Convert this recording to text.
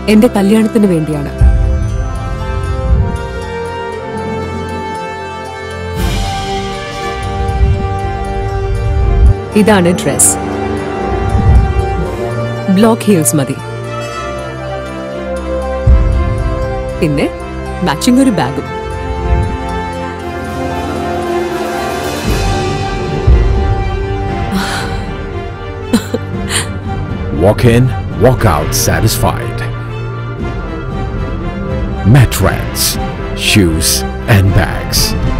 എന്റെ കല്യാണത്തിന് വേണ്ടിയാണ് ഇതാണ് ഡ്രസ് ബ്ലോക്ക് ഹീൽസ് മതി പിന്നെ മാച്ചിങ് ഒരു ബാഗും Walk in, walk out satisfied. Matrans, shoes and bags.